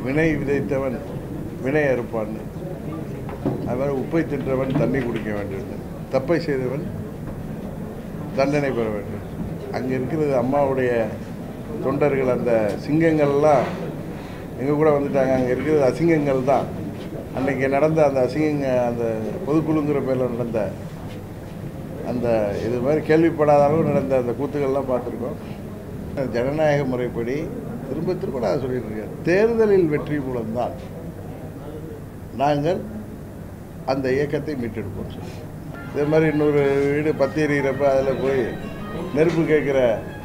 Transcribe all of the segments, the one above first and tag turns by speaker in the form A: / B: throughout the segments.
A: வினை விதைத்தவன் வினை அறுப்பான்னு அது மாதிரி உப்பை தின்றவன் தண்ணி குடிக்க வேண்டும் தப்பை செய்தவன் தண்டனை பெற வேண்டும் அங்கே இருக்கிறது அம்மாவுடைய தொண்டர்கள் அந்த சிங்கங்கள்லாம் எங்கள் கூட வந்துட்டாங்க அங்கே இருக்கிறது அசிங்கங்கள் தான் அன்றைக்கி நடந்த அந்த அசிங்கங்க அந்த பொதுக்குழுங்கிற பேரில் நடந்த அந்த இது மாதிரி கேள்விப்படாத அளவு நடந்த அந்த கூத்துக்கள்லாம் பார்த்துருக்கோம் ஜனநாயக முறைப்படி திரும்ப திரும்ப நான் சொல்லிட்டு இருக்கேன் தேர்தலில் வெற்றி மூலம்தான் நாங்கள் அந்த இயக்கத்தை மீட்டெடுப்போம் சொல்லி இதே மாதிரி இன்னொரு வீடு பத்தி எறிகிறப்ப அதில் போய் நெருப்பு கேட்குற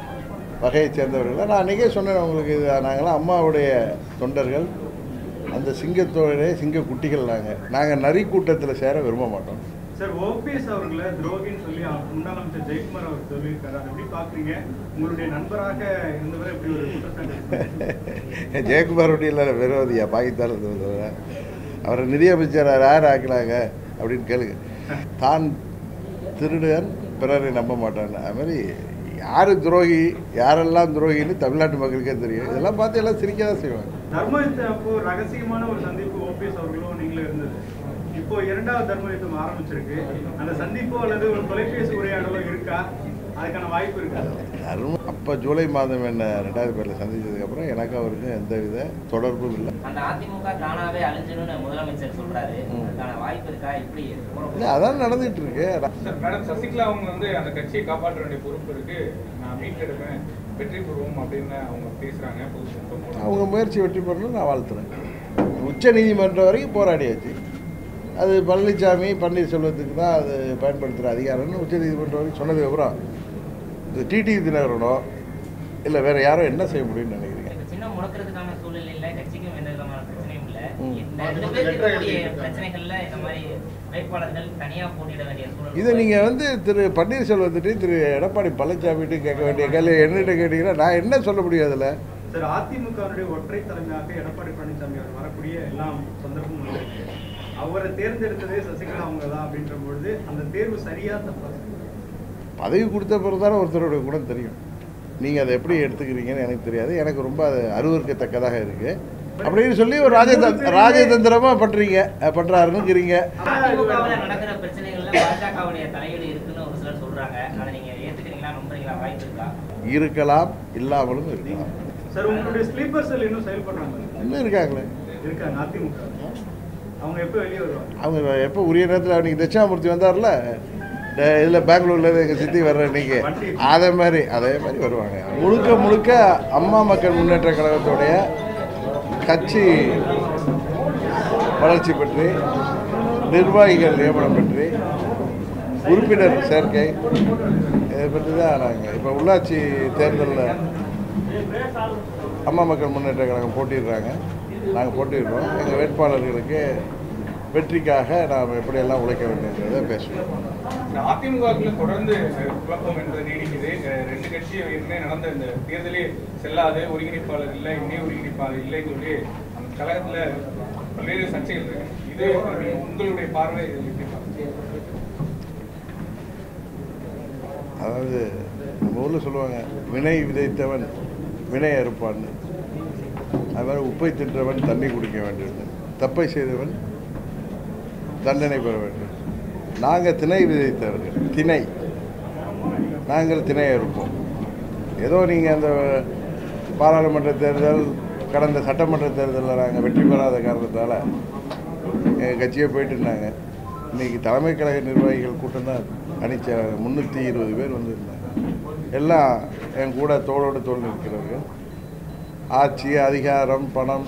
A: வகையை சேர்ந்தவர்கள் நான் அன்றைக்கே சொன்னேன் உங்களுக்கு இது நாங்களாம் அம்மாவுடைய தொண்டர்கள் அந்த சிங்கத்தோழரே சிங்க குட்டிகள் நாங்கள் நாங்கள் நரி கூட்டத்தில் சேர விரும்ப மாட்டோம்
B: சார் ஓபிஎஸ் அவர்களை துரோகின்னு சொல்லி முன்னாள் அமைச்சர் ஜெயக்குமார் அவர் சொல்லியிருக்காரு அதை எப்படி பாக்குறீங்க உங்களுடைய நண்பராக இருந்தவரை இப்படி ஒரு குற்றச்சாட்டு
A: ஜெயக்குமார் இல்லை விரோதியா பாகிஸ்தான் இருந்தவர் அவரை நிதியமைச்சர் யார் ஆக்கினாங்க அப்படின்னு கேளுங்க தான் திருடன் பிறரை நம்ப மாட்டாங்க அது மாதிரி யார் துரோகி யாரெல்லாம் துரோகின்னு தமிழ்நாட்டு மக்களுக்கே தெரியும் இதெல்லாம் பார்த்து எல்லாம் சிரிக்க தான் செய்வாங்க
B: தர்ம யுத்தம் அப்போ ரகசியமான ஒரு சந்திப்பு ஓபிஎஸ் அவர்களும் நீங்களும் இருந்தது இப்போ இரண்டாவது தர்ம யுத்தம் ஆரம்பிச்சிருக்கு அந்த சந்திப்போ அல்லது ஒரு தொலைபேசி உரையாடலோ இருக்கா அதுக்கான வாய்ப்பு இருக்கா
A: தர்மம் அப்போ ஜூலை மாதம் என்ன ரெண்டாயிரத்தி பேரில் சந்திச்சதுக்கப்புறம் எனக்கு அவருக்கும் எந்த வித தொடர்பும் இல்லை
C: அந்த அதிமுக தானாவே அழிஞ்சிடும்னு முதலமைச்சர் சொல்றாரு
A: ம்.
C: அதுக்கான வாய்ப்பு இருக்கா இப்படி
A: இல்லை அதான் நடந்துகிட்டு இருக்கு
D: சார் மேடம் சசிகலா அவங்க வந்து அந்த கட்சியை காப்பாற்ற வேண்டிய பொறுப்பு இருக்கு நான் மீட்டெடுப்பேன் வெற்றி பெறுவோம் அப்படின்னு அவங்க பேசுறாங்க பொதுக்கூட்டம் மூலம்.
A: அவங்க முயற்சி வெற்றி பெறணும் நான் வாழ்த்துறேன் உச்ச நீதிமன்றம் வரைக்கும் போராடியாச்சு அது பழனிசாமி பன்னீர்செல்வத்துக்கு தான் அது பயன்படுத்துகிற அதிகாரம்னு உச்ச நீதிமன்றம் வரைக்கும் சொன்னதுக்கப்புறம் இது டிடிவி தினகரனோ இல்லை வேறு யாரோ என்ன செய்ய முடியும்னு நினைக்கிறீங்க
C: இப்ப சின்னம் முடக்கிறதுக்கான சூழல் இல்ல கட்சிக்கும் எந்த விதமான பிரச்சனையும் இல்ல
A: ம்.
C: இந்த ரெண்டு பேருக்கு இருக்கக்கூடிய பிரச்சனைகள்ல இந்த மாதிரி வேட்பாளர்கள் தனியா போட்டியிட வேண்டிய சூழல்
A: இதை நீங்கள் வந்து திரு பன்னீர்செல்வத்திட்டையும் திரு எடப்பாடி பழனிசாமிகிட்டையும் கேட்க வேண்டிய கேள்வி என்னகிட்ட கேட்டிங்கன்னா நான் என்ன சொல்ல முடியும் அதில்
B: சார் அதிமுகவுடைய ஒற்றை தலைமையாக எடப்பாடி பழனிசாமி அவர் வரக்கூடிய எல்லா சந்தர்ப்பமும் இருக்கு அவரை தேர்ந்தெடுத்ததே சசிகலா அவங்க தான் அப்படின்ற பொழுது அந்த தேர்வு சரியா தப்பா
A: பதவி கொடுத்த பிறகு தானே ஒருத்தருடைய குணம் தெரியும் நீங்கள் அதை எப்படி எடுத்துக்கிறீங்கன்னு எனக்கு தெரியாது எனக்கு ரொம்ப அது அருவருக்கத்தக்கதாக இருக்குது அப்படின்னு சொல்லி ஒரு ராஜதந்திர ராஜதந்திரமாக பண்ணுறீங்க பண்ணுறாருன்னுங்கிறீங்க
C: அதிமுகவுல நடக்கிற பிரச்சனைகள்ல பாஜகவுடைய தலையீடு இருக்குன்னு ஒரு சிலர் சொல்றாங்க அதை நீங்க ஏத்துக்கிறீங்களா நம்புறீங்களா வாய்ப்பு இருக்கா
A: இருக்கலாம் இல்லாமலும் இருக்கலாம்
B: சார் உங்களுடைய ஸ்லீப்பர் செல் இன்னும் செயல்படுறாங்க
A: இன்னும் இருக்காங்களே
B: இருக்காங்க அதிமுக அவங்க எப்போ வெளியே வருவாங்க
A: அவங்க எப்போ உரிய நேரத்தில் அன்றைக்கி தட்சிணாமூர்த்தி வந்தார்ல இதில் பெங்களூர்லேருந்து எங்கள் சித்தி வர்ற இன்னைக்கு அதே மாதிரி அதே மாதிரி வருவாங்க முழுக்க முழுக்க அம்மா மக்கள் முன்னேற்ற கழகத்துடைய கட்சி வளர்ச்சி பற்றி நிர்வாகிகள் நியமனம் பற்றி உறுப்பினர் சேர்க்கை இதை பற்றி தான் நாங்கள் இப்போ உள்ளாட்சி தேர்தலில் அம்மா மக்கள் முன்னேற்ற கழகம் போட்டிடுறாங்க நாங்கள் போட்டிடுறோம் எங்கள் வேட்பாளர்களுக்கு வெற்றிக்காக நாம் எப்படியெல்லாம் உழைக்க வேண்டியதை பேசுவோம்
D: இந்த அதிமுகவுக்குள்ள தொடர்ந்து குழப்பம் என்பது நீடிக்குது அஹ் ரெண்டு கட்சியும் என்ன நடந்த இந்த தேர்தலே செல்லாது ஒருங்கிணைப்பாளர் இல்லை இணை ஒருங்கிணைப்பாளர் இல்லைன்னு சொல்லி அந்த கழகத்துல பல்வேறு சர்ச்சைகள் இருக்கு இது உங்களுடைய பார்வை இதில் எப்படி பார்க்குறீங்க?
A: அதாவது நம்ம ஊரில் சொல்லுவாங்க வினை விதைத்தவன் வினை அறுப்பான்னு அது மாதிரி உப்பை தின்றவன் தண்ணி குடிக்க வேண்டும் தப்பை செய்தவன் தண்டனை பெற வேண்டும் நாங்கள் திணை விதைத்தவர்கள் திணை நாங்கள் திணை இருப்போம் ஏதோ நீங்கள் அந்த பாராளுமன்ற தேர்தல் கடந்த சட்டமன்ற தேர்தலில் நாங்கள் வெற்றி பெறாத காரணத்தால் எங்கள் கட்சியே போயிட்டு இருந்தாங்க இன்றைக்கி தலைமை கழக நிர்வாகிகள் கூட்டம் தான் அணிச்ச முந்நூற்றி இருபது பேர் வந்திருந்தாங்க எல்லாம் என் கூட தோளோடு தோல் நிற்கிறவர்கள் ஆட்சி அதிகாரம் பணம்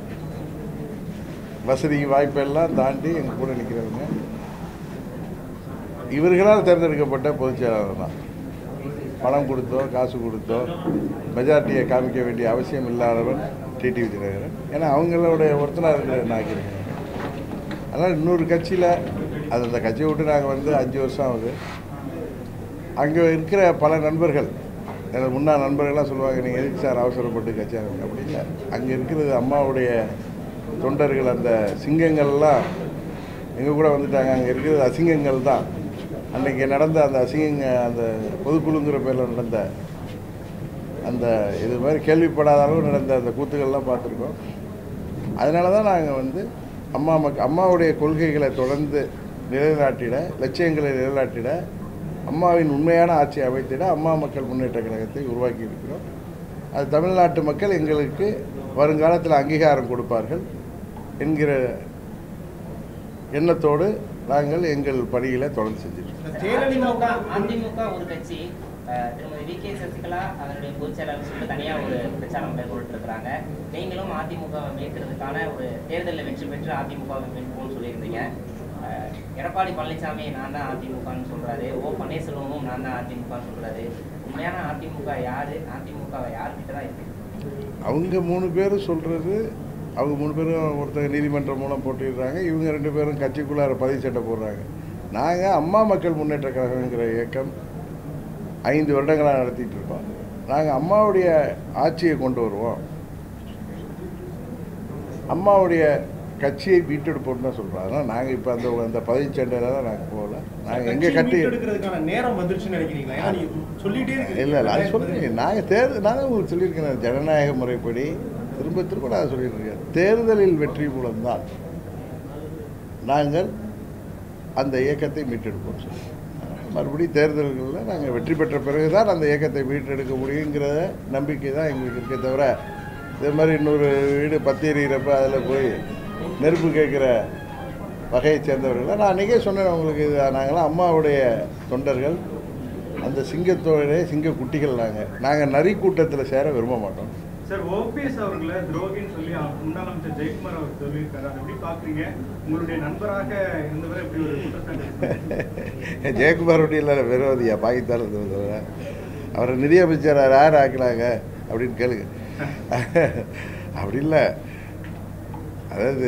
A: வசதி வாய்ப்பெல்லாம் தாண்டி எங்கள் கூட நிற்கிறவங்க இவர்களால் தேர்ந்தெடுக்கப்பட்ட பொதுச் செயலாளர் தான் பணம் கொடுத்தோ காசு கொடுத்தோ மெஜாரிட்டியை காமிக்க வேண்டிய அவசியம் இல்லாதவன் டிடிவி தினகரன் ஏன்னா அவங்களோட ஒருத்தனாக இருக்கிற நாக்கிறேன் அதனால் இன்னொரு கட்சியில் அது அந்த கட்சியை விட்டு நாங்கள் வந்து அஞ்சு வருஷம் ஆகுது அங்கே இருக்கிற பல நண்பர்கள் எனது முன்னாள் நண்பர்கள்லாம் சொல்லுவாங்க நீங்கள் எதுக்கு சார் அவசரப்பட்டு கட்சி ஆரம்பிங்க அப்படி இல்லை அங்கே இருக்கிறது அம்மாவுடைய தொண்டர்கள் அந்த சிங்கங்கள்லாம் எங்கள் கூட வந்துட்டாங்க அங்கே இருக்கிறது அசிங்கங்கள் தான் அன்றைக்கி நடந்த அந்த அசிங்கங்க அந்த பொதுக்குழுங்கிற பேரில் நடந்த அந்த இது மாதிரி கேள்விப்படாத அளவு நடந்த அந்த கூத்துக்கள்லாம் பார்த்துருக்கோம் அதனால தான் நாங்கள் வந்து அம்மா மக் அம்மாவுடைய கொள்கைகளை தொடர்ந்து நிலைநாட்டிட லட்சியங்களை நிலைநாட்டிட அம்மாவின் உண்மையான ஆட்சி அமைத்திட அம்மா மக்கள் முன்னேற்ற கழகத்தை உருவாக்கி இருக்கிறோம் அது தமிழ்நாட்டு மக்கள் எங்களுக்கு வருங்காலத்தில் அங்கீகாரம் கொடுப்பார்கள் என்கிற எண்ணத்தோடு நாங்கள் எங்கள் பணிகளை தொடர்ந்து செஞ்சிட்டு இருக்கோம்.
C: அதிமுக அதிமுக ஒரு கட்சி அஹ், திருமதி வி கே சசிகலா அதனுடைய பொதுச் செயலாளர் சொல்லிட்டு தனியா ஒரு பிரச்சாரம் மேற்கொண்டு இருக்கிறாங்க நீங்களும் அதிமுகவை மீட்கிறதுக்கான ஒரு தேர்தலில் வெற்றி பெற்று அதிமுகவை மீட்போம்னு சொல்லியிருந்தீங்க அஹ், எடப்பாடி பழனிசாமி நான் தான் அதிமுகன்னு சொல்றாரு ஓ பன்னீர்செல்வமும் நான் தான் அதிமுகன்னு சொல்றாரு உண்மையான அதிமுக யாரு அதிமுக யார்கிட்ட தான் இருக்கு
A: அவங்க மூணு பேரும் சொல்கிறது அவங்க மூணு பேரும் ஒருத்தர் நீதிமன்றம் மூலம் போட்டிடுறாங்க இவங்க ரெண்டு பேரும் கட்சிக்குள்ளார பதிவு சட்டை போடுறாங்க நாங்கள் அம்மா மக்கள் முன்னேற்ற கழகங்கிற இயக்கம் ஐந்து வருடங்களாக நடத்திட்டு இருக்கோம் நாங்கள் அம்மாவுடைய ஆட்சியை கொண்டு வருவோம் அம்மாவுடைய கட்சியை மீட்டெடுப்போம்னு தான் சொல்கிறோம் அதனால் நாங்கள் இப்போ அந்த அந்த பதிவு சண்டையில் தான் நாங்கள் போகல நாங்கள் எங்கே கட்டி
E: எடுக்கிறதுக்கான நேரம் வந்துருச்சுன்னு நினைக்கிறீங்களா ஏன்னா நீங்க சொல்லிட்டே இருக்கீங்க.
A: இல்லை இல்லை அது சொல்லுங்க நாங்கள் தேர்தல் நான் தான் உங்களுக்கு சொல்லியிருக்கேன் ஜனநாயக முறைப்படி திரும்ப திரும்ப நான் சொல்லியிருக்கேன் தேர்தலில் வெற்றி மூலம்தான் நாங்கள் அந்த இயக்கத்தை மீட்டெடுப்போம் சொல்லி மறுபடியும் தேர்தல்களில் நாங்கள் வெற்றி பெற்ற பிறகு தான் அந்த இயக்கத்தை மீட்டெடுக்க முடியுங்கிற நம்பிக்கை தான் எங்களுக்கு இருக்கே தவிர இதே மாதிரி இன்னொரு வீடு பத்தி எறிகிறப்ப அதில் போய் நெருப்பு கேட்குற வகையைச் சேர்ந்தவர்கள் நான் அன்றைக்கே சொன்னேன் உங்களுக்கு இது நாங்களாம் அம்மாவுடைய தொண்டர்கள் அந்த சிங்கத்தோடைய சிங்க குட்டிகள் நாங்கள் நாங்கள் நரி கூட்டத்தில் சேர விரும்ப மாட்டோம்
B: சார் ஓபிஎஸ் அவர்களை துரோகின்னு சொல்லி முன்னாள் அமைச்சர் ஜெயக்குமார் அவர் சொல்லியிருக்காரு அதை எப்படி பாக்குறீங்க உங்களுடைய நண்பராக இருந்தவரை இப்படி ஒரு குற்றச்சாட்டு
A: ஜெயக்குமார் இல்லை விரோதியா பாகிஸ்தான் இருந்தவர் அவரை நிதியமைச்சர் யார் ஆக்கினாங்க அப்படின்னு கேளுங்க அப்படி இல்லை அதாவது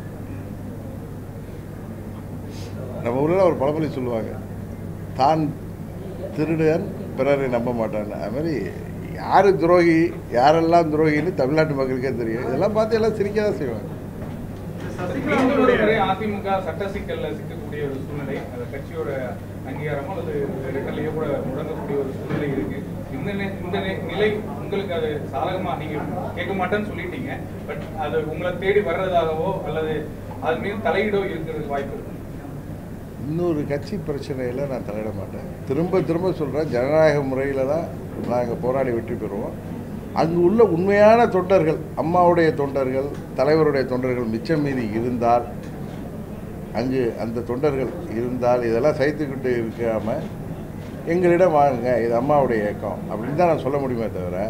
A: நம்ம ஊரில் ஒரு பழமொழி சொல்லுவாங்க தான் திருடன் பிறரை நம்ப மாட்டான்னு அது மாதிரி யார் துரோகி யாரெல்லாம் துரோகின்னு தமிழ்நாட்டு மக்களுக்கே தெரியும் இதெல்லாம் பார்த்து எல்லாம் சிரிக்க தான் செய்வாங்க
B: சசிகலா
D: மீண்டும் ஒரு முறை
B: அவர்களுடைய
D: அதிமுக சட்ட சிக்கல்ல சிக்கக்கூடிய ஒரு சூழ்நிலை அந்த கட்சியோட அங்கீகாரமோ அல்லது ரெட்டலையோ கூட முடங்கக்கூடிய ஒரு சூழ்நிலை இருக்கு இந்த நி- இந்த நி- நிலை உங்களுக்கு அது சாதகமா நீங்க கேட்க மாட்டேன்னு சொல்லிட்டீங்க பட் அது உங்களை தேடி வர்றதாகவோ அல்லது அது மீது தலையீடோ இருக்கிறதுக்கு வாய்ப்பு இருக்கு
A: இன்னொரு கட்சி பிரச்சனையில் நான் தலையிட மாட்டேன் திரும்ப திரும்ப சொல்கிறேன் ஜனநாயக முறையில் தான் நாங்கள் போராடி வெற்றி பெறுவோம் அங்கு உள்ள உண்மையான தொண்டர்கள் அம்மாவுடைய தொண்டர்கள் தலைவருடைய தொண்டர்கள் மிச்சம் மீதி இருந்தால் அங்கு அந்த தொண்டர்கள் இருந்தால் இதெல்லாம் சைத்துக்கிட்டு இருக்காம எங்களிடம் வாங்குங்க இது அம்மாவுடைய இயக்கம் அப்படின்னு தான் நான் சொல்ல முடியுமே தவிர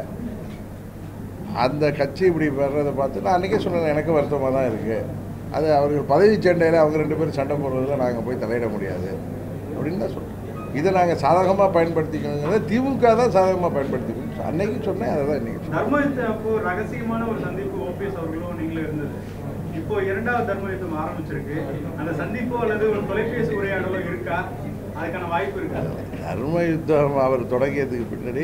A: அந்த கட்சி இப்படி வர்றதை பார்த்து நான் அன்றைக்கே சொன்னேன் எனக்கு வருத்தமாக தான் இருக்குது அது அவர்கள் பதவி சண்டையில் அவங்க ரெண்டு பேரும் சண்டை போடுறதுல நாங்கள் போய் தலையிட முடியாது அப்படின்னு தான் சொல்கிறேன் இதை நாங்கள் சாதகமாக பயன்படுத்திக்கணுங்கிறத திமுக தான் சாதகமாக பயன்படுத்திக்கணும் அன்னைக்கு சொன்னேன் அதை தான் இன்றைக்கி சொல்றேன்.
B: தர்மயுத்தம் அப்போ ரகசியமான ஒரு சந்திப்பு ஓபிஎஸ் அவர்களும் நீங்களும் இருந்தது இப்போ இரண்டாவது தர்ம யுத்தம் ஆரம்பிச்சிருக்கு அந்த சந்திப்போ அல்லது ஒரு தொலைபேசி உரையாடலோ இருக்கா அதுக்கான வாய்ப்பு இருக்கா
A: தர்ம யுத்தம் அவர் தொடங்கியதுக்கு பின்னாடி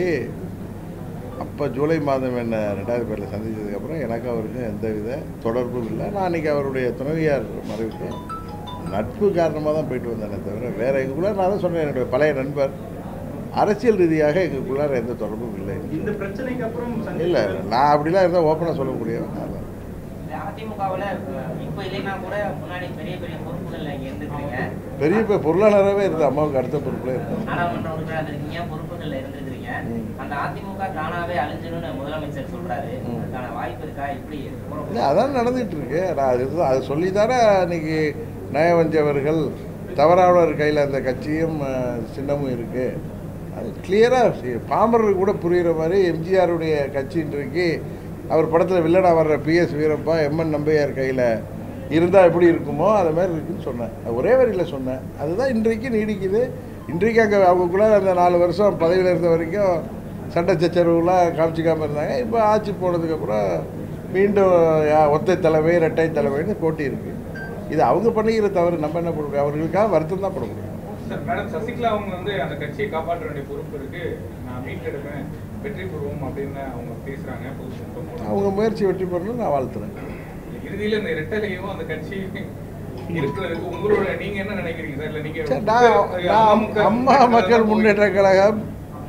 A: அப்போ ஜூலை மாதம் என்ன ரெண்டாயிரம் பேரில் சந்திச்சதுக்கப்புறம் எனக்கு அவருக்கும் எந்தவித தொடர்பும் இல்லை நான் அன்றைக்கி அவருடைய துணைவியார் மறைவுக்கு நட்பு காரணமாக தான் போயிட்டு வந்தேனே தவிர வேறு எங்களுக்குள்ளார நான் தான் சொன்னேன் என்னுடைய பழைய நண்பர் அரசியல் ரீதியாக எங்களுக்குள்ளார எந்த தொடர்பும் இல்லை
B: இந்த பிரச்சனைக்கு அப்புறம்
A: இல்லை
B: சந்திப்பு
A: நான் அப்படிலாம் இருந்தால் ஓப்பனாக சொல்லக்கூடியவன் நான் தான்.
C: இந்த அதிமுகவுல அஹ், இப்போ இல்லைன்னா கூட முன்னாடி பெரிய பெரிய பொறுப்புகள்ல இங்க இருந்துருக்கீங்க
A: பெரிய பெரிய பொருளாளராகவே இருந்தேன் அம்மாவுக்கு அடுத்த பொறுப்பில் இருந்தேன்
C: நாடாளுமன்ற உறுப்பினராக இருக்கீங்க பொறுப்புகள்ல இருந்திருக்கிறீங்க
A: ம்.
C: அந்த அதிமுக தானாவே அழிஞ்சிடும்னு முதலமைச்சர் சொல்றாரு
A: ம்.
C: அதுக்கான வாய்ப்பு இருக்கா இப்படி
A: இல்லை அதான் நடந்துகிட்டு இருக்கு நான் அது அது சொல்லி தானே இன்னைக்கு நயவஞ்சவர்கள் தவறானவர் கையில் அந்த கட்சியும் அஹ், சின்னமும் இருக்குது அது கிளியராக பாமரருக்கு கூட புரிகிற மாதிரி எம்ஜிஆருடைய கட்சி இன்றைக்கு அவர் படத்தில் வில்லனா வர்ற பிஎஸ் வீரப்பா எம்என் நம்பியார் கையில் இருந்தால் எப்படி இருக்குமோ அது மாதிரி இருக்குன்னு சொன்னேன் அது ஒரே வரியில் சொன்னேன் அதுதான் இன்றைக்கு நீடிக்குது இன்றைக்கு அங்கே அவங்களுக்குள்ள அந்த நாலு வருஷம் பதவியில் இருந்த வரைக்கும் சண்டை சச்சரவுலாம் காமிச்சிக்காமல் இருந்தாங்க இப்போ ஆட்சி போனதுக்கப்புறம் மீண்டும் யா- ஒத்தை தலைமை இரட்டை தலைமைன்னு போட்டி இருக்குது இது அவங்க பண்ணிக்கிற தவறு நம்ம என்ன பண்ண முடியும் அவர்களுக்காக வருத்தம் தான் பட முடியும்
D: சார் மேடம் சசிகலா அவங்க வந்து அந்த கட்சியை காப்பாற்ற வேண்டிய பொறுப்பு இருக்கு நான் மீட்டெடுப்பேன் வெற்றி பெறுவோம் அப்படின்னு அவங்க பேசுறாங்க பொதுக்கூட்டம்
A: அவங்க முயற்சி வெற்றி பெறணும்னு நான் வாழ்த்துறேன்
D: இறுதியில இந்த ரெட்டலையும் அந்த கட்சி இருக்கிறதுக்கு உங்களோட நீங்க என்ன நினைக்கிறீங்க சார் இல்ல நீங்க
A: சரி, நான் நான்
D: அமமுக
A: அம்மா மக்கள் முன்னேற்ற கழகம்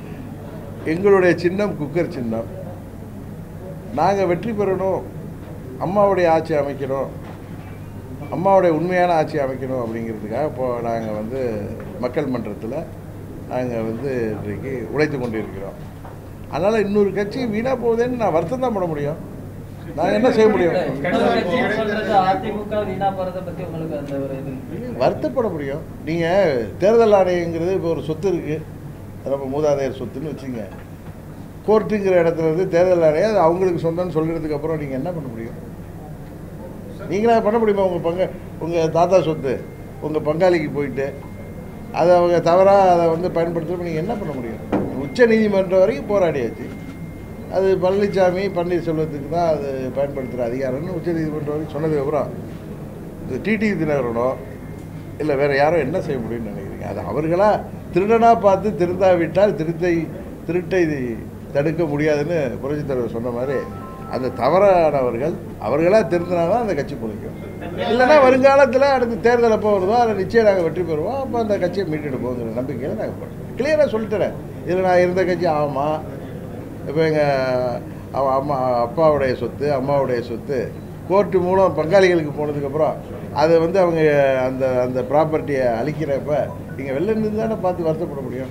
A: எங்களுடைய சின்னம் குக்கர் சின்னம் நாங்கள் வெற்றி பெறணும் அம்மாவுடைய ஆட்சி அமைக்கணும் அம்மாவுடைய உண்மையான ஆட்சி அமைக்கணும் அப்படிங்கிறதுக்காக இப்போ நாங்கள் வந்து மக்கள் மன்றத்தில் நாங்கள் வந்து இன்றைக்கு உழைத்து கொண்டு இருக்கிறோம் அதனால் இன்னொரு கட்சி வீணாக போகுதேன்னு நான் வருத்தம் தான் பட முடியும் நான் என்ன செய்ய முடியும்
F: இன்னொரு கட்சி சொல்றது அதிமுக வீணா போறதை பத்தி உங்களுக்கு அந்த ஒரு இது
A: வருத்தப்பட முடியும் நீங்கள் தேர்தல் ஆணையங்கிறது இப்போ ஒரு சொத்து இருக்குது நம்ம மூதாதையர் சொத்துன்னு வச்சுங்க கோர்ட்டுங்கிற இடத்துல இருந்து தேர்தல் ஆணையம் அது அவங்களுக்கு சொந்தம்னு சொல்கிறதுக்கு அப்புறம் நீங்கள் என்ன பண்ண முடியும் நீங்களா பண்ண முடியுமா உங்கள் பங்க உங்கள் தாத்தா சொத்து உங்கள் பங்காளிக்கு போயிட்டு அதை அவங்க தவறாக அதை வந்து பயன்படுத்துகிறப்ப நீங்கள் என்ன பண்ண முடியும் உச்ச நீதிமன்றம் வரைக்கும் போராடியாச்சு அது பழனிசாமி பன்னீர்செல்வத்துக்கு தான் அது பயன்படுத்துகிற அதிகாரம்னு உச்ச நீதிமன்றம் வரைக்கும் சொன்னதுக்கு அப்புறம் இந்த டிடி தினகரனோ இல்லை வேறு யாரோ என்ன செய்ய முடியும்னு நினைக்கிறீங்க அது அவர்களா திருடனாக பார்த்து திருந்தாவிட்டால் திருத்தை திருட்டை தடுக்க முடியாதுன்னு புரட்சித் தலைவர் சொன்ன மாதிரி அந்த தவறானவர்கள் அவர்களாக திருந்தினா தான் அந்த கட்சி பிடிக்கும் இல்லைன்னா வருங்காலத்தில் அடுத்த தேர்தல் எப்போ வருதோ அதை நிச்சயம் நாங்கள் வெற்றி பெறுவோம் அப்போ அந்த கட்சியை மீட்டெடுப்போங்கிற நம்பிக்கையில் நாங்கள் போகிறோம் கிளியராக சொல்லிட்டேன் இதில் நான் இருந்த கட்சி ஆமாம் இப்போ எங்கள் அவன் அம்மா அப்பாவுடைய சொத்து அம்மாவுடைய சொத்து கோர்ட்டு மூலம் பங்காளிகளுக்கு போனதுக்கப்புறம் அதை வந்து அவங்க அந்த அந்த ப்ராப்பர்ட்டியை அழிக்கிறப்ப நீங்கள் வெளில இருந்து தானே பார்த்து வருத்தப்பட முடியும்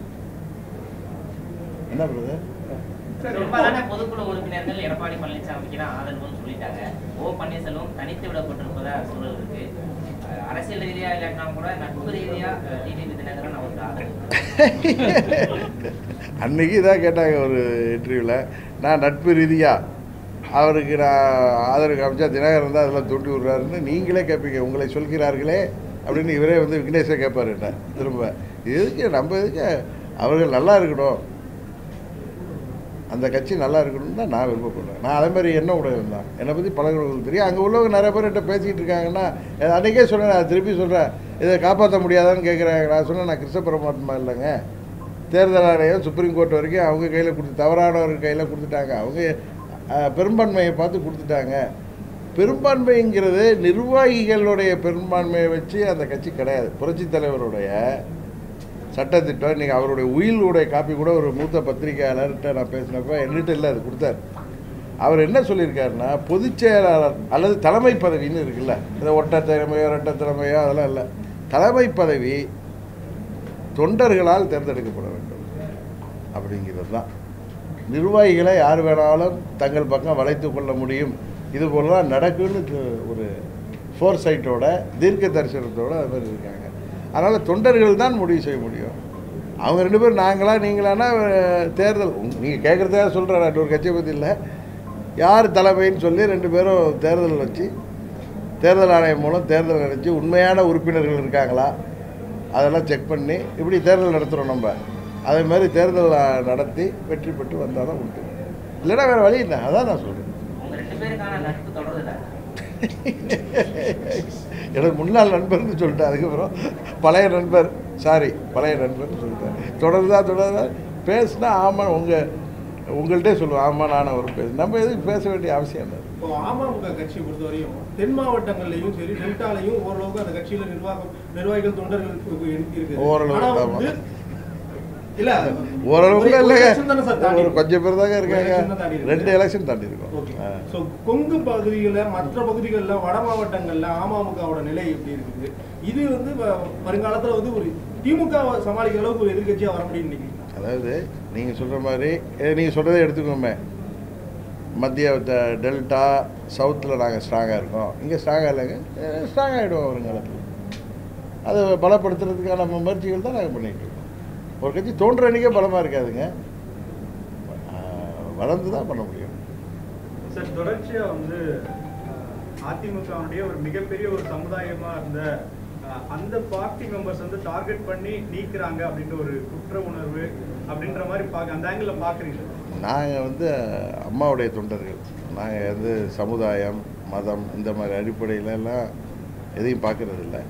A: என்ன பிரதர்
C: பெரும்பாலான பொதுக்குழு உறுப்பினர்கள் எடப்பாடி பழனிசாமிக்கு தான் ஆதரவுன்னு சொல்லிட்டாங்க ஓ பன்னீர்செல்வம் தனித்து விடப்பட்டிருப்பதா சூழல் இருக்கு அஹ் அரசியல் ரீதியா இல்லாட்டினா கூட நட்பு ரீதியா டிடிவி தினகரன் அவருக்கு ஆதரவு
A: அன்னைக்கு இதான் கேட்டாங்க ஒரு இன்டர்வியூவில் நான் நட்பு ரீதியாக அவருக்கு நான் ஆதரவு காமிச்சா தினகரன் தான் அதெல்லாம் தூண்டி விடுறாருன்னு நீங்களே கேட்பீங்க உங்களை சொல்கிறார்களே அப்படின்னு இவரே வந்து விக்னேஷே கேட்பார் என்ன திரும்ப எதுக்கு நம்ம எதுக்கு அவர்கள் நல்லா இருக்கணும் அந்த கட்சி நல்லா இருக்கணும்னு தான் நான் விருப்பப்படுறேன் நான் அதே மாதிரி என்ன உடையவன் தான் என்னை பற்றி பழகிறவங்களுக்கு தெரியும் அங்கே உள்ளவங்க நிறைய பேர் என்கிட்ட பேசிக்கிட்டு இருக்காங்கன்னா அது அன்றைக்கே சொன்னேன் நான் திருப்பி சொல்கிறேன் இதை காப்பாற்ற முடியாதான்னு கேட்குறாங்க நான் சொன்னேன் நான் கிருஷ்ண பரமாத்மா இல்லைங்க தேர்தல் ஆணையம் சுப்ரீம் கோர்ட் வரைக்கும் அவங்க கையில் கொடுத்து தவறானவர் கையில் கொடுத்துட்டாங்க அவங்க அஹ், பெரும்பான்மையை பார்த்து கொடுத்துட்டாங்க பெரும்பான்மைங்கிறது நிர்வாகிகளுடைய பெரும்பான்மையை வச்சு அந்த கட்சி கிடையாது புரட்சித் தலைவருடைய சட்டத்திட்டம் இன்றைக்கி அவருடைய உயிலுடைய காப்பி கூட ஒரு மூத்த பத்திரிகையாளர்கிட்ட நான் பேசினப்ப என்கிட்ட இல்லை அது கொடுத்தார் அவர் என்ன சொல்லியிருக்காருன்னா பொதுச் செயலாளர் அல்லது தலைமை பதவின்னு இருக்குல்ல இந்த ஒட்ட தலைமையோ ரெட்ட தலைமையோ அதெல்லாம் இல்லை தலைமை பதவி தொண்டர்களால் தேர்ந்தெடுக்கப்பட வேண்டும் அப்படிங்கிறது தான் நிர்வாகிகளை யார் வேணாலும் தங்கள் பக்கம் வளைத்து கொள்ள முடியும் இது போலலாம் நடக்குன்னு து- ஒரு ஃபோர் சைட்டோட தீர்க்க தரிசனத்தோட அது மாதிரி இருக்காங்க அதனால் தொண்டர்கள் தான் முடிவு செய்ய முடியும் அவங்க ரெண்டு பேரும் நாங்களா நீங்களானா அஹ், தேர்தல் நீங்கள் கேட்குறதா சொல்கிறேன் ஒரு கட்சியை பற்றி இல்லை யார் தலைமைன்னு சொல்லி ரெண்டு பேரும் தேர்தல் வச்சு தேர்தல் ஆணையம் மூலம் தேர்தல் நடத்தி உண்மையான உறுப்பினர்கள் இருக்காங்களா அதெல்லாம் செக் பண்ணி இப்படி தேர்தல் நடத்துகிறோம் நம்ம அதே மாதிரி தேர்தல் அஹ், நடத்தி வெற்றி பெற்று வந்தால் தான் உண்டு இல்லைன்னா வேறு வழி இல்லை அதான் நான் சொல்கிறேன்
C: உங்க ரெண்டு பேருக்கான நட்பு தொடருதா
A: எனக்கு முன்னாள் நண்பர்னு சொல்லிட்டேன் அதுக்கப்புறம் பழைய நண்பர் சாரி பழைய நண்பர்னு சொல்லிட்டேன் தொடருதா தொடருதா பேசுனா ஆமாம் உங்கள் உங்கள்கிட்டே சொல்லுவோம் ஆமாம் நானும் ஒரு பேசு நம்ம எதுக்கு பேச வேண்டிய அவசியம் இல்லை
E: இப்போ அமமுக கட்சியை பொறுத்தவரையும் தென் மாவட்டங்கள்லயும் சரி டெல்டாலையும் ஓரளவுக்கு அந்த கட்சியில நிர்வாகம் நிர்வாகிகள் தொண்டர்கள் இருக்கு- இருக்கு
A: ஓரளவு,
E: ஆனா
A: ஆமா.
E: வந்து இல்ல
A: ஓரளவுக்கு
E: ஒரு- ஒரு
A: இல்லைங்க
E: election தானே சார் தாண்டி
A: ஒரு கொஞ்சம் பேர் தாங்க
E: ஒரு
A: இருக்காங்க
E: election தான் தாண்டி இருக்கு.
A: ரெண்டு எலெக்ஷன் தாண்டி இருக்கோம்
E: ஓகே
A: ஆ.
E: ஸோ கொங்கு பகுதிகளில் மற்ற பகுதிகளில் வட மாவட்டங்களில் அமமுகவோட நிலை எப்படி இருக்குது இது வந்து வ- வருங்காலத்துல வந்து ஒரு திமுக வை சமாளிக்கிற அளவுக்கு ஒரு எதிர்க்கட்சியா வர முடியும்னு நினைக்கிறீங்களா
A: அதாவது நீங்கள் சொல்கிற மாதிரி நீங்கள் சொல்கிறதே எடுத்துக்கோமே மத்திய த- டெல்டா சவுத்தில் நாங்கள் ஸ்ட்ராங்காக இருக்கோம் இங்கே ஸ்ட்ராங்காக இல்லைங்க ஸ்ட்ராங் ஆகிடுவோம் வருங்காலத்தில் அதை பலப்படுத்துறதுக்கான முயற்சிகள் தான் நாங்கள் பண்ணிகிட்டு இருக்கோம் ஒரு கட்சி தோன்ற அன்றைக்கே பலமாக இருக்காதுங்க ஆஹ், வளர்ந்து தான் பண்ண முடியும்
B: சார் தொடர்ச்சியா வந்து அதிமுகவுடைய ஒரு மிகப்பெரிய ஒரு சமுதாயமா இருந்த அஹ், அந்த பார்ட்டி மெம்பர்ஸ் வந்து டார்கெட் பண்ணி நீக்குறாங்க அப்படின்ற ஒரு குற்ற உணர்வு அப்படின்ற மாதிரி பாக்க அந்த ஆங்கிள் பாக்குறீங்க
A: நாங்கள் வந்து அம்மாவுடைய தொண்டர்கள் நாங்கள் வந்து சமுதாயம் மதம் இந்த மாதிரி அடிப்படையில எல்லாம் எதையும் பார்க்கறது இல்ல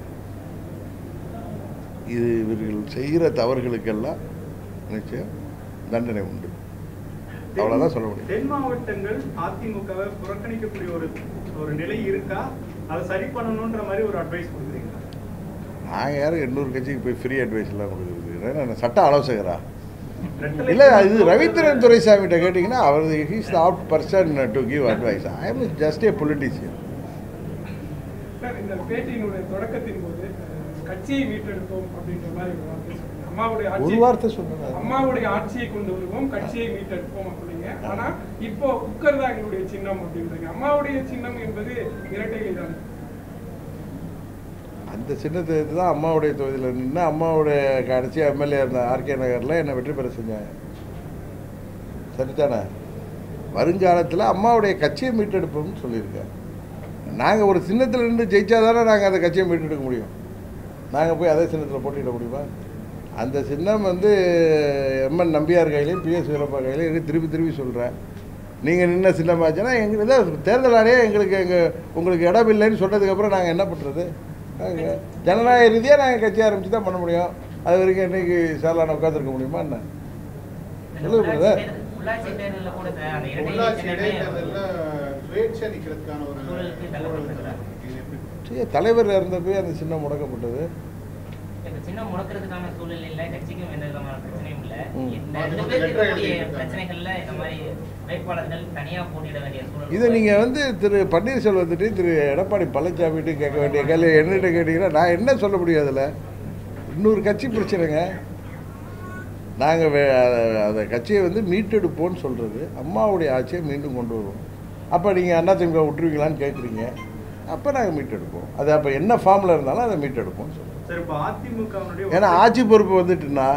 A: இது இவர்கள் செய்கிற தவறுகளுக்கெல்லாம் நிச்சயம் தண்டனை உண்டு அவ்வளோதான் சொல்ல முடியும்
B: தென் மாவட்டங்கள் அதிமுகவை புறக்கணிக்கக்கூடிய ஒரு ஒரு நிலை இருக்கா அதை சரி பண்ணணுன்ற மாதிரி ஒரு அட்வைஸ் கொடுக்குறீங்களா
A: நாங்கள் யாரும் எண்ணூறு கட்சிக்கு போய் ஃப்ரீ அட்வைஸ்லாம் கொடுக்குறது நான் சட்ட ஆலோசகரா
B: ரெட்டலை
A: இல்லை இது
B: சின்னம்
A: ரவீந்திரன் துரைசாமிகிட்ட கேட்டிங்கன்னா அவர் he's the apt person to give advice I am just a politician
G: sir, இந்த பேட்டியினுடைய தொடக்கத்தின் போது அஹ், கட்சியை மீட்டெடுப்போம் அப்படின்ற மாதிரி ஒரு வார்த்தை சொன்னீங்க. அம்மாவுடைய
A: ஒரு
G: ஆட்சி
A: வார்த்தை சொன்னேன்
G: அம்மாவுடைய ஆட்சியை கொண்டு வருவோம் கட்சியை மீட்டெடுப்போம் அப்படிங்க ஆனா இப்போ குக்கர் தான் எங்களுடைய சின்னம் அப்படின்றீங்க அம்மாவுடைய சின்னம் என்பது இரட்டை தான்
A: அந்த சின்னத்தை எடுத்து தான் அம்மாவுடைய தொகுதியில் நின்று அம்மாவுடைய கடைசி எம்எல்ஏ இருந்த ஆர்கே நகரில் என்னை வெற்றி பெற செஞ்சாங்க சரிதானே வருங்காலத்தில் அம்மாவுடைய கட்சியை மீட்டெடுப்போம்னு சொல்லியிருக்கேன் நாங்கள் ஒரு சின்னத்தில் நின்று ஜெயிச்சா தானே நாங்கள் அந்த கட்சியை மீட்டெடுக்க முடியும் நாங்கள் போய் அதே சின்னத்தில் போட்டியிட முடியுமா அந்த சின்னம் வந்து எம்என் நம்பியார் கையிலையும் பிஎஸ் வீரப்பா கையிலையும் இருக்கு திருப்பி திருப்பி சொல்கிறேன் நீங்கள் நின்ன சின்னமாச்சுன்னா எங்களுக்கு தான் தேர்தல் ஆணையே எங்களுக்கு எங்கள் உங்களுக்கு இடம் இல்லைன்னு சொன்னதுக்கப்புறம் நாங்கள் என்ன பண்ணுறது நாங்கள் ஜனநாயக ரீதியாக நாங்கள் கட்சி ஆரம்பித்து தான் பண்ண முடியும் அது வரைக்கும் இன்னைக்கு சேலான உட்காந்துருக்க முடியுமா என்ன சொல்லுங்க brother.
C: உள்ளாட்சி தேர்தலில் கூட சார் அந்த இரட்டை
H: உள்ளாட்சி
C: சின்னமே
H: இடைத்தேர்தல்ல சுயேட்சை நிக்கிறதுக்கான ஒரு
C: சூழலுக்கு தள்ளப்பட்டிருக்கிறார்.
H: இது எப்படி?
A: சரி, தலைவர் இறந்தப்போ அந்த சின்னம் முடக்கப்பட்டது
C: இப்ப சின்னம் முடக்கிறதுக்கான சூழல் இல்ல கட்சிக்கும் எந்த விதமான பிரச்சனையும் இல்ல
A: ம்.
C: இந்த
H: அது
C: ரெண்டு
H: வந்து
C: பேருக்கு
H: letter
C: இருக்கக்கூடிய
H: எழுதியிருக்காங்க.
C: பிரச்சனைகள்ல இந்த மாதிரி வேட்பாளர்கள் தனியா போட்டியிட வேண்டிய சூழல்
A: இதை நீங்கள் வந்து திரு பன்னீர்செல்வத்திட்டையும் திரு எடப்பாடி பழனிசாமிகிட்டையும் கேட்க வேண்டிய கேள்வி என்னகிட்ட கேட்டிங்கன்னா நான் என்ன சொல்ல முடியும் அதில் இன்னொரு கட்சி பிரச்சனைங்க நாங்கள் வே அந்த கட்சியை வந்து மீட்டெடுப்போம்னு சொல்கிறது அம்மாவுடைய ஆட்சியை மீண்டும் கொண்டு வருவோம் அப்போ நீங்கள் அண்ணா திமுக விட்டுருவீங்களான்னு கேட்குறீங்க அப்போ நாங்கள் மீட்டெடுப்போம் அது அப்போ என்ன ஃபார்மில் இருந்தாலும் அதை மீட்டெடுப்போம்னு சொல்கிறோம்
B: சார் இப்போ அதிமுகவினுடைய
A: ஏன்னா ஆட்சி பொறுப்பு வந்துட்டுன்னா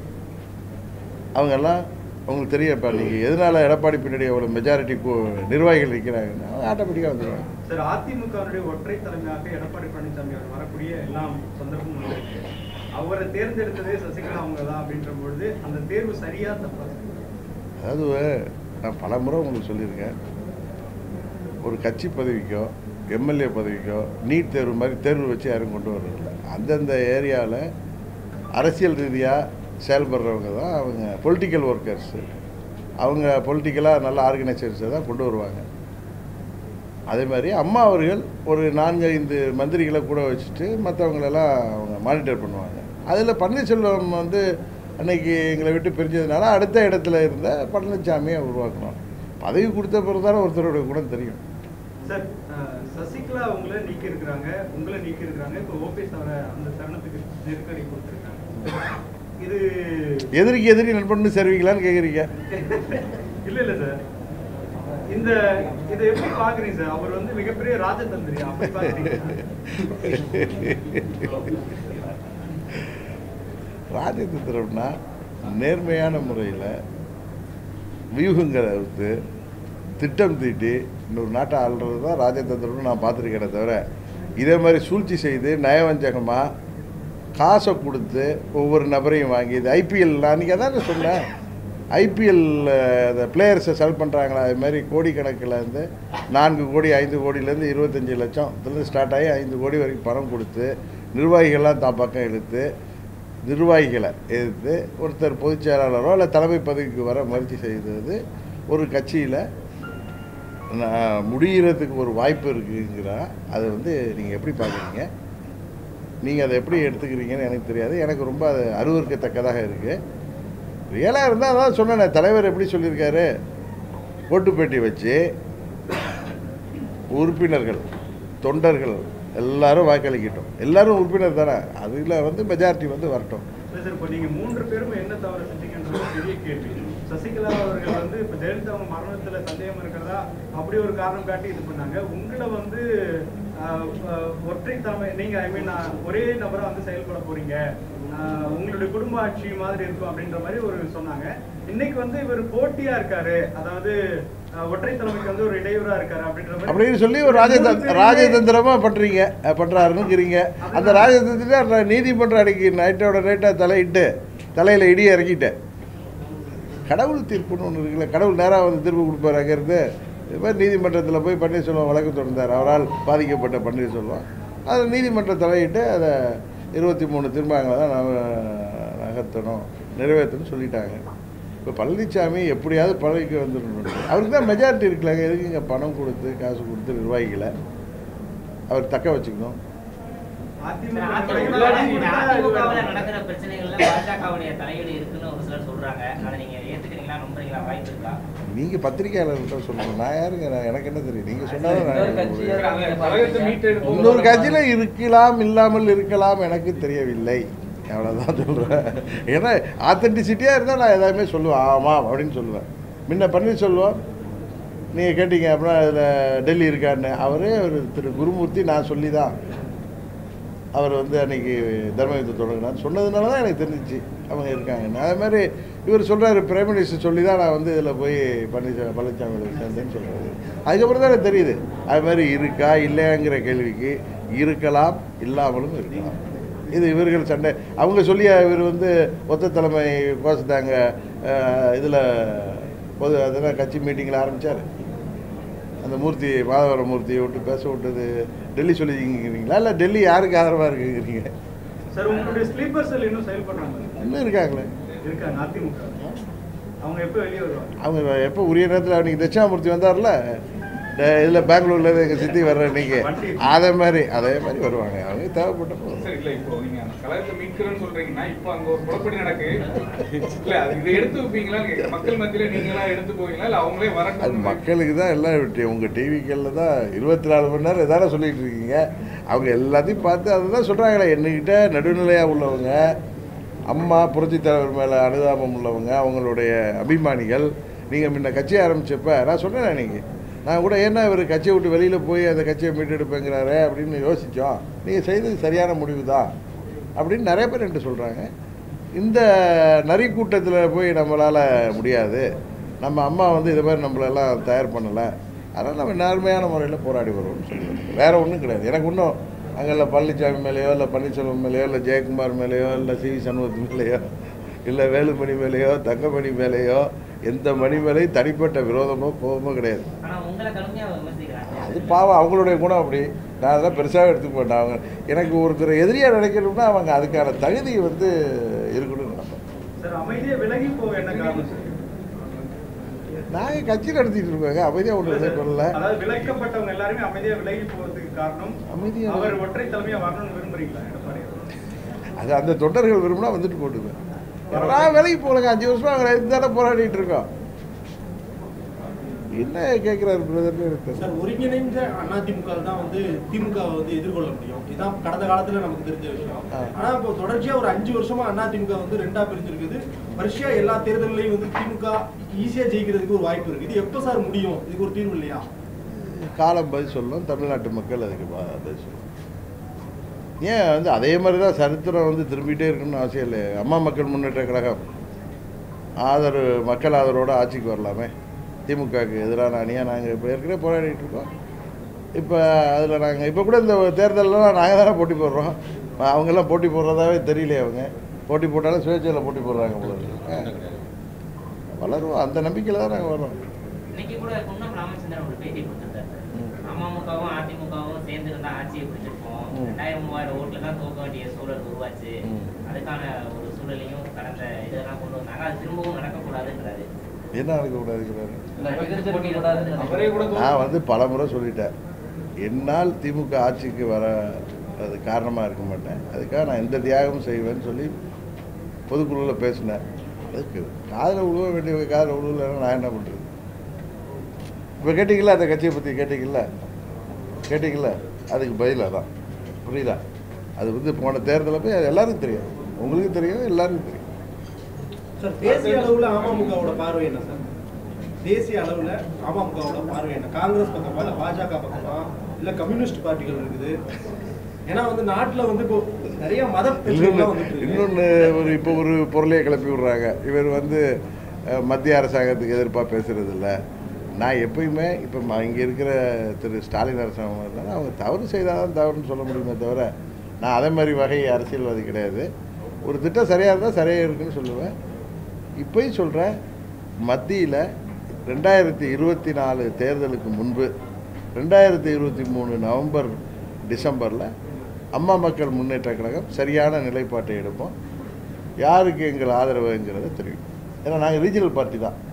A: அவங்கெல்லாம் உங்களுக்கு தெரியும் இப்போ நீங்கள் எதனால் எடப்பாடி பின்னாடி அவ்வளோ மெஜாரிட்டி நிர்வாகிகள் நிற்கிறாங்கன்னா அவங்க ஆட்டோமேட்டிக்காக வந்துடுவாங்க
B: சார் அதிமுகவினுடைய ஒற்றை தலைமையாக எடப்பாடி பழனிசாமி அவர் வரக்கூடிய எல்லாம் சந்தர்ப்பமும் இருக்கு அவரை தேர்ந்தெடுத்ததே சசிகலா அவங்க தான் அப்படின்ற பொழுது அந்த தேர்வு சரியா தப்பா
A: அதாவது நான் பல முறை உங்களுக்கு சொல்லியிருக்கேன் ஒரு கட்சி பதவிக்கோ எம்எல்ஏ பதவிக்கோ நீட் தேர்வு மாதிரி தேர்வு வச்சு யாரும் கொண்டு வர்றதில்ல அந்தந்த ஏரியாவில் அரசியல் ரீதியாக செயல்படுறவங்க தான் அவங்க பொலிட்டிக்கல் ஒர்க்கர்ஸு அவங்க பொலிட்டிக்கலாக நல்ல ஆர்கனைசேஷன்ஸை தான் கொண்டு வருவாங்க அதே மாதிரி அம்மா அவர்கள் ஒரு நான்கு ஐந்து மந்திரிகளை கூட வச்சுட்டு மற்றவங்களெல்லாம் அவங்க மானிட்டர் பண்ணுவாங்க அதில் பன்னீர்செல்வம் வந்து அன்னைக்கு எங்களை விட்டு பிரிஞ்சதுனால அடுத்த இடத்துல இருந்த பழனிசாமியை உருவாக்கணும் பதவி கொடுத்த பிறகு தானே ஒருத்தருடைய குணம் தெரியும்
B: சார் அஹ், சசிகலா அவங்கள நீக்கி இருக்கிறாங்க உங்களை நீக்கி இருக்கிறாங்க இப்போ ஓபிஎஸ் அவரை அந்த தருணத்துக்கு நெருக்கடி கொடுத்துருக்காங்க இது
A: எதிரிக்கு எதிரி நண்பன்னு சரிவிக்கலான்னு கேட்குறீங்க
B: இல்ல இல்ல சார் இந்த இதை எப்படி பாக்குறீங்க சார் அவர் வந்து மிகப்பெரிய ராஜதந்திரி அப்படி பாக்குறீங்க
A: ராஜதந்திரம்னா நேர்மையான முறையில் வியூகங்களை வகுத்து திட்டம் தீட்டி இன்னொரு நாட்டை ஆள்றது தான் ராஜதந்திரம்னு நான் பார்த்துருக்கேனே தவிர இதே மாதிரி சூழ்ச்சி செய்து நயவஞ்சகமாக காசை கொடுத்து ஒவ்வொரு நபரையும் வாங்கி இது ஐபிஎல் அன்றைக்கி அதான் சொன்னேன் ஐபிஎல் அந்த பிளேயர்ஸை செலக்ட் பண்ணுறாங்களா அது மாதிரி கோடிக்கணக்கில் இருந்து நான்கு கோடி ஐந்து கோடியிலேருந்து இருபத்தஞ்சி லட்சம் இதுலேருந்து ஸ்டார்ட் ஆகி ஐந்து கோடி வரைக்கும் பணம் கொடுத்து நிர்வாகிகள்லாம் தான் பக்கம் இழுத்து நிர்வாகிகளை எதிர்த்து ஒருத்தர் பொதுச் செயலாளரோ இல்லை தலைமை பதவிக்கு வர முயற்சி செய்தது ஒரு கட்சியில் முடிகிறதுக்கு ஒரு வாய்ப்பு இருக்குங்கிறா அதை வந்து நீங்கள் எப்படி பார்க்குறீங்க நீங்கள் அதை எப்படி எடுத்துக்கிறீங்கன்னு எனக்கு தெரியாது எனக்கு ரொம்ப அது அருவருக்கத்தக்கதாக இருக்குது ரியலாக இருந்தால் அதான் சொன்னேன் தலைவர் எப்படி சொல்லியிருக்காரு ஓட்டுப்பேட்டி வச்சு உறுப்பினர்கள் தொண்டர்கள் எல்லாரும் வாக்களிக்கட்டும் எல்லாரும் உறுப்பினர் தானே அதில் வந்து மெஜாரிட்டி வந்து வரட்டும்
B: இல்ல சார் இப்போ நீங்க மூன்று பேரும் என்ன தவறு செஞ்சீங்கன்றது ஒரு பெரிய கேள்வி சசிகலா அவர்கள் வந்து இப்ப ஜெயலலிதா அவங்க மரணத்துல சந்தேகம் இருக்கிறதா அப்படி ஒரு காரணம் காட்டி இது பண்ணாங்க உங்களை வந்து ஆஹ், ஆஹ், ஒற்றை தலைமை நீங்க ஐ மீன் ஒரே நபரா வந்து செயல்பட போறீங்க ஆஹ், உங்களுடைய குடும்ப ஆட்சி மாதிரி இருக்கும் அப்படின்ற மாதிரி ஒரு சொன்னாங்க இன்னைக்கு வந்து இவர் போட்டியா இருக்காரு அதாவது ஆஹ், ஒற்றை தலைமைக்கு வந்து ஒரு இடையூறா இருக்காரு அப்படின்ற மாதிரி
A: அப்படின்னு சொல்லி ஒரு ராஜதந்திர ராஜதந்திரமாக பண்ணுறீங்க பண்ணுறாருங்கிறீங்க அந்த ராஜதந்திரத்தில் நீதிமன்றம் அன்னைக்கு நைட்டோட நைட்டாக தலையிட்டு தலையில் இடியை இறக்கிட்டேன் கடவுள் தீர்ப்புன்னு ஒன்று இருக்குல்ல கடவுள் நேராக வந்து தீர்ப்பு கொடுப்பாரு அங்கேருந்து இது மாதிரி நீதிமன்றத்தில் போய் பன்னீர்செல்வம் வழக்கு தொடர்ந்தார் அவரால் பாதிக்கப்பட்ட பன்னீர்செல்வம் அது நீதிமன்றம் தலையிட்டு அதை இருபத்தி மூணு தீர்மானங்களை தான் நக- நகர்த்தணும் நிறைவேற்றணும்னு சொல்லிட்டாங்க இப்போ பழனிசாமி எப்படியாவது பதவிக்கு வந்துடணும் அவருக்கு தான் மெஜாரிட்டி இருக்கலாங்க எதுக்கு இங்கே பணம் கொடுத்து காசு கொடுத்து நிர்வாகிகளை அவர் தக்க வச்சுக்கணும்
C: அதிமுகவில் நடக்கிற பிரச்சனைகள்ல பாஜகவுடைய தலையீடு இருக்குன்னு ஒரு சிலர் சொல்றாங்க அதை நீங்க ஏத்துக்கிறீங்களா நம்புறீங்களா வாய்ப்பு இருக்கா
A: நீங்கள் பத்திரிக்கையாளர்கிட்ட சொல்லுங்க நான் யாருங்க நான் எனக்கு என்ன தெரியும் நீங்கள் சொன்னாலும்
F: இன்னொரு
A: நான்
F: கட்சியா
D: அந்த கழகத்தை மீட்டெடுப்போம்
A: இன்னொரு கட்சியில் இருக்கலாம் இல்லாமல் இருக்கலாம் எனக்கு தெரியவில்லை அவ்வளோதான் சொல்கிறேன் ஏன்னா ஆத்தென்டிசிட்டியாக இருந்தால் நான் எதாவுமே சொல்லுவேன் ஆமாம் அப்படின்னு சொல்லுவேன் முன்ன பன்னீர்செல்வம் நீங்கள் கேட்டீங்க அப்படின்னா அதில் டெல்லி இருக்கான்னு அவரே ஒரு திரு குருமூர்த்தி நான் சொல்லி தான் அவர் வந்து அன்னைக்கு தர்மயுத்தம் தொடங்கினார் சொன்னதுனால தான் எனக்கு தெரிஞ்சிச்சு அவங்க இருக்காங்கன்னு அதே மாதிரி இவர் சொல்கிறாரு பிரைம் மினிஸ்டர் சொல்லி தான் நான் வந்து இதில் போய் பழனிசாமி பழனிசாமி சேர்ந்தேன்னு சொல்கிறாரு அதுக்கப்புறம் தான் எனக்கு தெரியுது அது மாதிரி இருக்கா இல்லையாங்கிற கேள்விக்கு இருக்கலாம் இல்லாமலும் இருக்கலாம் இது இவர்கள் சண்டை அவங்க சொல்லி இவர் வந்து ஒத்த தலைமை கோசத்தாங்க இதில் பொது அதெல்லாம் கட்சி மீட்டிங்கில் ஆரம்பித்தார் அந்த மூர்த்தி மாதவர மூர்த்தியை விட்டு பேச விட்டது டெல்லி சொல்லிக்கிறீங்களா இல்லை டெல்லி யாருக்கு ஆதரவாக இருக்குங்கிறீங்க
B: சார் உங்களுடைய ஸ்லீப்பர் செல் இன்னும் செயல்படுறாங்க
A: இன்னும் இருக்காங்களே
B: இருக்காங்க அதிமுக அவங்க எப்போ வெளியே வருவாங்க
A: அவங்க எப்போ உரிய நேரத்தில் அன்றைக்கி தட்சிணாமூர்த்தி வந்தார்ல இதில் பெங்களூர்லேருந்து எங்கள் சித்தி வர்ற இன்னைக்கு அதே மாதிரி அதே மாதிரி வருவாங்க அவங்க தேவைப்பட்ட போதும்
D: சார் இல்ல இப்போ நீங்க அந்த கழகத்தை மீட்கிறேன்னு சொல்றீங்கன்னா இப்போ அங்க ஒரு குழப்படி நடக்கு இல்ல அது இதை எடுத்து வைப்பீங்களா கேக்குறேன். மக்கள் மத்தியில நீங்களா எடுத்து போவீங்களா இல்ல அவங்களே
A: அது
D: வரட்டும்
A: மக்களுக்கு தான் எல்லாம் விட்டு உங்கள் டிவிக்களில் தான் இருபத்தி நாலு மணி நேரம் எதான சொல்லிட்டு இருக்கீங்க அவங்க எல்லாத்தையும் பார்த்து அதை தான் சொல்கிறாங்களே என்கிட்ட நடுநிலையாக உள்ளவங்க அம்மா புரட்சித் தலைவர் மேலே அனுதாபம் உள்ளவங்க அவங்களுடைய அபிமானிகள் நீங்கள் முன்ன கட்சி ஆரம்பிச்சப்ப நான் சொன்னேன் இன்னைக்கு நான் கூட ஏன்னா இவர் கட்சியை விட்டு வெளியில் போய் அந்த கட்சியை மீட்டெடுப்பேங்கிறாரு அப்படின்னு யோசித்தோம் நீங்கள் செய்தது சரியான முடிவு தான் அப்படின்னு நிறைய பேர் என்கிட்ட சொல்கிறாங்க இந்த நரி கூட்டத்தில் போய் நம்மளால் முடியாது நம்ம அம்மா வந்து இதை மாதிரி நம்மளெல்லாம் தயார் பண்ணலை அதனால் நம்ம நேர்மையான முறையில் போராடி வருவோம்னு சொல்லுவேன் வேறு ஒன்றும் கிடையாது எனக்கு இன்னும் அங்கே இல்லை பழனிசாமி மேலேயோ இல்லை பன்னீர்செல்வம் மேலேயோ இல்லை ஜெயக்குமார் மேலேயோ இல்லை சி வி சண்முகத்து மேலேயோ இல்லை வேலுமணி மேலேயோ தங்கமணி மேலேயோ எந்த மணி மேலேயும் தனிப்பட்ட விரோதமோ கோபமோ கிடையாது
C: ஆனா உங்களை கடுமையா விமர்சிக்கிறாங்க
A: அது பாவம் அவங்களுடைய குணம் அப்படி நான் அதெல்லாம் பெருசாக எடுத்துக்க மாட்டேன் அவங்க எனக்கு ஒருத்தர் எதிரியாக நினைக்கணும்னா அவங்க அதுக்கான தகுதி வந்து இருக்கணும்னு நினைப்பேன்
B: சார் அமைதியா விலகி போக என்ன காரணம் சார்
A: நாங்கள் கட்சி நடத்திட்டு இருக்கோங்க அமைதியாக ஒன்று இதை பண்ணல
B: அதாவது விலக்கப்பட்டவங்க எல்லாருமே அமைதியா விலகி போறதுக்கு காரணம்
A: அமைதியா
B: அவர் ஒற்றை தலைமையா வரணும்னு விரும்புறீங்களா எடப்பாடி
A: அது அந்த தொண்டர்கள் விரும்பினா வந்துட்டு போட்டுங்க நான் விலைக்கு போகலங்க அஞ்சு வருஷமா அங்கே இருந்தாலும் போராடிட்டு இருக்கோம் என்ன கேட்குறாரு பிரதர்னு எனக்கு தெரியல.
E: சார் ஒருங்கிணைந்த அதிமுக தான் வந்து திமுக வை வந்து எதிர்கொள்ள முடியும் இதான் கடந்த காலத்துல நமக்கு தெரிஞ்ச விஷயம்
A: ஆ.
E: ஆனா இப்போ தொடர்ச்சியா ஒரு அஞ்சு வருஷமா அதிமுக வந்து ரெண்டா பிரிஞ்சிருக்குது வரிசையா எல்லா தேர்தல்லையும் வந்து திமுக ஈஸியா ஜெயிக்கிறதுக்கு ஒரு வாய்ப்பு இருக்கு இது எப்ப சார் முடியும் இதுக்கு ஒரு தீர்வு இல்லையா
A: காலம் பதில் சொல்லும் தமிழ்நாட்டு மக்கள் அதுக்கு ப- பதில் சொல்லும் ஏன் வந்து அதே மாதிரி தான் சரித்திரம் வந்து திரும்பிட்டே இருக்கணும்னு அவசியம் இல்லை அம்மா மக்கள் முன்னேற்ற கழகம் ஆதரவு மக்கள் ஆதரவோட ஆட்சிக்கு வரலாமே திமுகவுக்கு எதிரான அணியாக நாங்கள் இப்போ ஏற்கனவே போராடிட்டு இருக்கோம் இப்போ அதில் நாங்கள் இப்போ கூட இந்த தேர்தலெலாம் நாங்கள் தானே போட்டி போடுறோம் அவங்கெல்லாம் போட்டி போடுறதாவே தெரியலையே அவங்க போட்டி போட்டாலும் சுயேட்சையில் போட்டி போடுறாங்க போல இருக்கு. ஆ. வளருவோம் அந்த நம்பிக்கையில் தான் நாங்கள் வரோம்
C: இன்னைக்கு கூட குன்னம் ராமச்சந்திரன் ஒரு பேட்டி கொடுத்திருந்தாரு
A: ம்.
C: அமமுகவும் அதிமுகவும் சேர்ந்து இருந்தா ஆட்சியை பிடிச்சிருப்போம்
A: ம்.
C: ரெண்டாயிரம் மூவாயிரம் ஓட்டுல தான் தோக்க வேண்டிய சூழல் உருவாச்சு
A: ம்.
C: அதுக்கான ஒரு சூழலையும் கடந்த இதெல்லாம் கொண்டு வந்தாங்க அது திரும்பவும் நடக்கக்கூடாதுன்றாரு
A: என்ன நடக்கக்கூடாதுங்கிறாரு
F: இல்ல, எதிர்த்து கூடாதுன்னு
D: அவரே கூட
A: நான் வந்து பல முறை சொல்லிட்டேன் என்னால் திமுக ஆட்சிக்கு வர அது காரணமாக இருக்க மாட்டேன் அதுக்காக நான் எந்த தியாகமும் செய்வேன்னு சொல்லி பொதுக்குழுவில் பேசினேன் அதுக்கு காதில் விழுவ வேண்டியவங்க காதில் விழுவலைன்னா நான் என்ன பண்ணுறது இப்போ கேட்டிங்களா அந்த கட்சியை பற்றி கேட்டிங்களா கேட்டிங்களா அதுக்கு பதில் அதான் புரியுதா அது வந்து போன தேர்தலில் போய் அது எல்லாருக்கும் தெரியும் உங்களுக்கும் தெரியும் எல்லாருக்கும் தெரியும்
E: சார் தேசிய அளவுல அமமுகவோட பார்வை என்ன சார் தேசிய அளவுல அமமுகவோட பார்வை என்ன காங்கிரஸ் பக்கமா இல்ல பாஜக பக்கமா இல்ல கம்யூனிஸ்ட் பார்ட்டிகள் இருக்குது ஏன்னா வந்து நாட்டுல வந்து இப்போ நிறைய மத பிரச்சனைகள் வந்துட்டு இருக்கு
A: இன்னொன்று ஒரு இப்போ ஒரு பொருளையை கிளப்பி விடுறாங்க இவர் வந்து அஹ், மத்திய அரசாங்கத்துக்கு எதிர்ப்பாக பேசுறது இல்ல நான் எப்பயுமே இப்போ இங்கே இருக்கிற திரு ஸ்டாலின் அரசாங்கம் இருந்தாலும் அவங்க தவறு செய்தால் தான் தவறுன்னு சொல்ல முடியுமே தவிர நான் அதே மாதிரி வகை அரசியல்வாதி கிடையாது ஒரு திட்டம் சரியாக இருந்தால் சரியாக இருக்குன்னு சொல்லுவேன் இப்பயும் சொல்கிறேன் மத்தியில் ரெண்டாயிரத்தி இருபத்தி நாலு தேர்தலுக்கு முன்பு ரெண்டாயிரத்தி இருபத்தி மூணு நவம்பர் டிசம்பரில் அம்மா மக்கள் முன்னேற்ற கழகம் சரியான நிலைப்பாட்டை எடுப்போம் யாருக்கு எங்கள் ஆதரவுங்கிறத தெரியும் ஏன்னா நாங்கள் ரீஜனல் பார்ட்டி தான்